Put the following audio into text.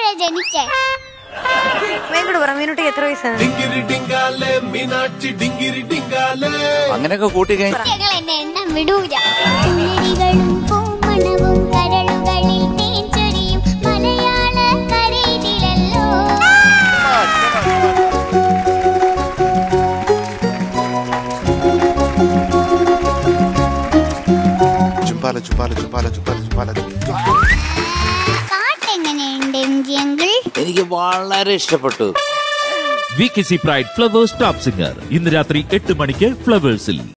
എപ്പോഴാ ജനിച്ചേ മേങ്ങോട് പറ മീനുട്ടിക്ക് എത്ര വയസ്സാണ് ഡിങ്കിരി ഡിങ്കാലേ മീനാക്ഷി ഡിങ്കിരി ഡിങ്കാലേ അങ്ങനെയൊക്കെ കൂട്ടി കഴിഞ്ഞ ഞങ്ങൾ എന്നെ എണ്ണം വിടൂല പുലരികളും പൂമണവും കരളുകളിൽ തേൻ ചൊരിയും മലയാള കരയിലല്ലോ ചുമ്പാല ചുമ്പാല ചുമ്പാല ചുമ്പാല ചുമ്പാല പാട്ടെങ്ങനെയുണ്ട് എം ജി അങ്കിൾ എനിക്ക് വളരെ ഇഷ്ടപ്പെട്ടു V K C Pride Flowers Top Singer ഇന്ന് രാത്രി എട്ട് മണിക്ക് ഫ്ലവേഴ്സിൽ